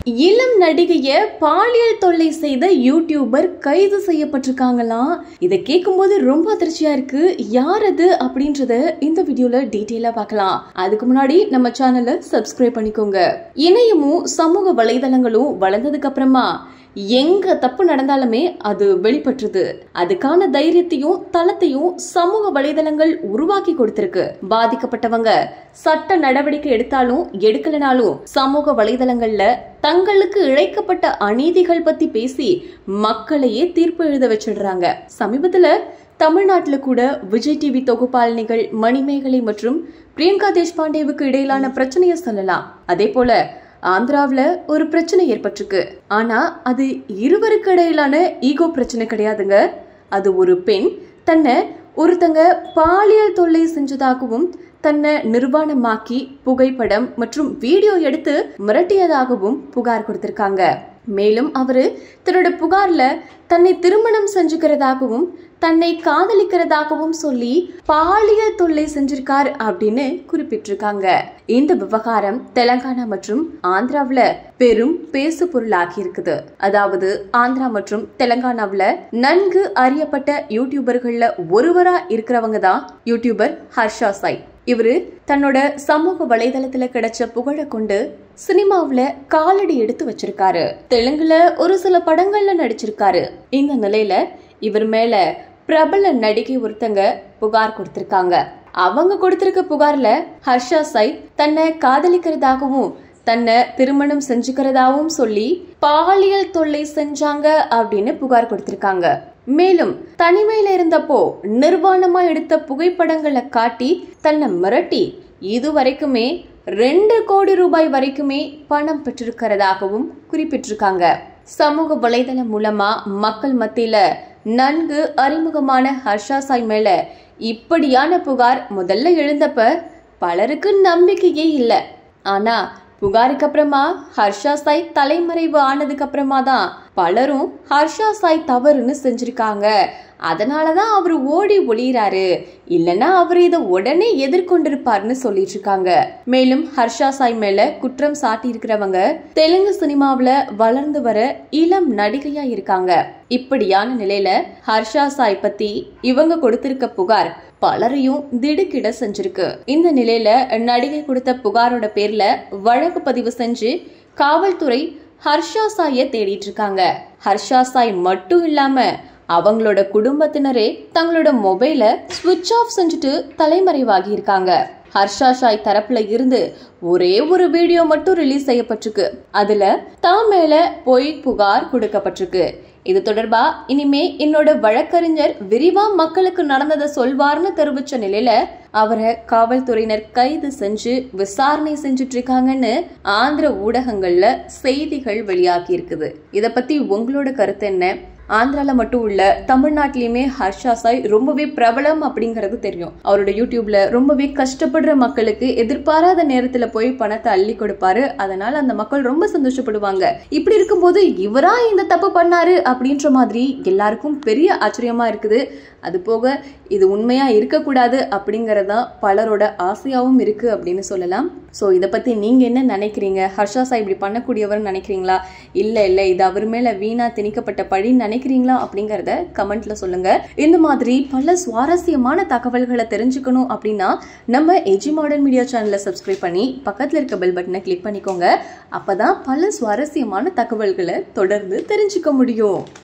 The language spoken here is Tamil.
இளம் நடிகைய பாலியல் தொல்லை செய்த யூடியூபர் கைது செய்யப்பட்டிருக்காங்களாம் இதை கேட்கும்போது ரொம்ப அதிர்ச்சியா இருக்கு யார் அது அப்படின்றத இந்த வீடியோல டீட்டெயிலா பார்க்கலாம் அதுக்கு முன்னாடி நம்ம சேனலை சப்ஸ்கிரைப் பண்ணிக்கோங்க இணையமும் சமூக வலைதளங்களும் வளர்ந்ததுக்கு அப்புறமா எங்க தப்பு நடந்தாலுமே அது வெளிப்பட்டுருது அதுக்கான தைரியத்தையும் தளத்தையும் சமூக வலைதளங்கள் உருவாக்கி கொடுத்திருக்கு பாதிக்கப்பட்டவங்க சட்ட நடவடிக்கை எடுத்தாலும் எடுக்கலனாலும் சமூக வலைதளங்கள்ல தங்களுக்கு இழைக்கப்பட்ட அநீதிகள் பத்தி பேசி மக்களையே தீர்ப்பு எழுத வச்சிடுறாங்க சமீபத்துல தமிழ்நாட்டுல கூட விஜய் டிவி தொகுப்பாளினிகள் மணிமேகலை மற்றும் பிரியங்கா தேஷ்பாண்டேவுக்கு இடையிலான பிரச்சனையை சொல்லலாம் அதே போல ஆந்திராவுல ஒரு பிரச்சனை ஏற்பட்டிருக்கு ஆனா அது இருவருக்கு இடையிலான ஈகோ பிரச்சனை கிடையாதுங்க அது ஒரு பெண் தன்னை ஒருத்தங்க பாலியல் தொல்லை செஞ்சதாகவும் தன்னை நிர்வாணமாக்கி புகைப்படம் மற்றும் வீடியோ எடுத்து மிரட்டியதாகவும் புகார் கொடுத்திருக்காங்க மேலும் அவரு தன்னோட புகார்ல தன்னை திருமணம் செஞ்சுக்கிறதாகவும் தன்னை காதலிக்கிறதாகவும் சொல்லி பாலியல் தொல்லை செஞ்சிருக்கார் அப்படின்னு குறிப்பிட்டிருக்காங்க இந்த விவகாரம் தெலங்கானா மற்றும் ஆந்திராவுல பெரும் பேசு பொருளாகி இருக்குது அதாவது ஆந்திரா மற்றும் தெலங்கானாவுல நன்கு அறியப்பட்ட யூடியூபர்கள்ல ஒருவரா இருக்கிறவங்க தான் யூடியூபர் ஹர்ஷா சாய் இவரு தன்னோட சமூக வலைதளத்துல கிடைச்ச புகழை கொண்டு சினிமாவுல காலடி எடுத்து வச்சிருக்காரு தெலுங்குல ஒரு சில படங்கள்ல நடிச்சிருக்காரு இந்த நிலையில இவர் மேல பிரபல நடிகை ஒருத்தங்க புகார் கொடுத்திருக்காங்க அவங்க கொடுத்திருக்க புகார்ல ஹர்ஷா சாய் தன்னை காதலிக்கிறதாகவும் தன்னை திருமணம் செஞ்சுக்கிறதாவும் சொல்லி பாலியல் தொல்லை செஞ்சாங்க அப்படின்னு புகார் கொடுத்திருக்காங்க மேலும் தனிமையில இருந்தப்போ நிர்வாணமா எடுத்த புகைப்படங்களை காட்டி தன்னை மிரட்டி இது வரைக்குமே ரெண்டு கோடி ரூபாய் வரைக்குமே பணம் பெற்றிருக்கிறதாகவும் குறிப்பிட்டிருக்காங்க சமூக வலைதளம் மூலமா மக்கள் மத்தியில நன்கு அறிமுகமான ஹர்ஷா சாய் மேல இப்படியான புகார் முதல்ல எழுந்தப்ப பலருக்கு நம்பிக்கையே இல்லை ஆனா புகாருக்கு அப்புறமா ஹர்ஷா சாய் தலைமறைவு ஆனதுக்கு அப்புறமா தான் பலரும் ஹர்ஷா சாய் தவறுன்னு செஞ்சிருக்காங்க அதனாலதான் அவர் ஓடி ஒளியிறாரு இல்லனா அவர் இதை உடனே எதிர்கொண்டிருப்பார்னு சொல்லிட்டு இருக்காங்க மேலும் ஹர்ஷா சாய் மேல குற்றம் சாட்டி இருக்கிறவங்க தெலுங்கு சினிமாவுல வளர்ந்து வர இளம் நடிகையா இருக்காங்க இப்படியான நிலையில ஹர்ஷா சாய் பத்தி இவங்க கொடுத்திருக்க புகார் பலரையும் திடுக்கிட செஞ்சிருக்கு இந்த நிலையில நடிகை கொடுத்த புகாரோட பேர்ல வழக்கு பதிவு செஞ்சு காவல்துறை ஹர்ஷா சாய தேடிட்டு இருக்காங்க ஹர்ஷா சாய் மட்டும் இல்லாம அவங்களோட குடும்பத்தினரே தங்களோட மொபைல சுவிட்ச் ஆஃப் செஞ்சுட்டு தலைமறைவாகி இருக்காங்க ஹர்ஷா ஷாய் தரப்புல இருந்து ஒரே ஒரு வீடியோ மட்டும் ரிலீஸ் செய்யப்பட்டிருக்கு அதுல தான் மேல பொய் புகார் கொடுக்கப்பட்டிருக்கு இது தொடர்பா இனிமே என்னோட வழக்கறிஞர் விரிவா மக்களுக்கு நடந்ததை சொல்வார்னு தெரிவிச்ச நிலையில அவரை காவல்துறையினர் கைது செஞ்சு விசாரணை செஞ்சுட்டு இருக்காங்கன்னு ஆந்திர ஊடகங்கள்ல செய்திகள் வெளியாகி இருக்குது இத பத்தி உங்களோட கருத்து என்ன ஆந்திரால மட்டும் இல்ல தமிழ்நாட்டிலயுமே ஹர்ஷா சாய் ரொம்பவே பிரபலம் அப்படிங்கறது தெரியும் அவரோட யூடியூப்ல ரொம்பவே கஷ்டப்படுற மக்களுக்கு எதிர்பாராத நேரத்துல போய் பணத்தை அள்ளி கொடுப்பாரு அதனால அந்த மக்கள் ரொம்ப சந்தோஷப்படுவாங்க இப்படி இருக்கும்போது இவரா இந்த தப்பு பண்ணாரு அப்படின்ற மாதிரி எல்லாருக்கும் பெரிய ஆச்சரியமா இருக்குது அது போக இது உண்மையா இருக்கக்கூடாது அப்படிங்கறதா பலரோட ஆசையாவும் இருக்கு அப்படின்னு சொல்லலாம் ஸோ இதை பத்தி நீங்க என்ன நினைக்கிறீங்க ஹர்ஷா சாய் இப்படி பண்ணக்கூடியவர்னு நினைக்கிறீங்களா இல்ல இல்ல இது அவர் மேல வீணா திணிக்கப்பட்ட பழின்னு நினைக்கிறீங்களா அப்படிங்கறத கமெண்ட்ல சொல்லுங்க இந்த மாதிரி பல சுவாரஸ்யமான தகவல்களை தெரிஞ்சுக்கணும் அப்படின்னா நம்ம எஜி மாடர்ன் மீடியா சேனலை சப்ஸ்கிரைப் பண்ணி பக்கத்துல இருக்க பெல் பட்டனை கிளிக் பண்ணிக்கோங்க அப்பதான் பல சுவாரஸ்யமான தகவல்களை தொடர்ந்து தெரிஞ்சுக்க முடியும்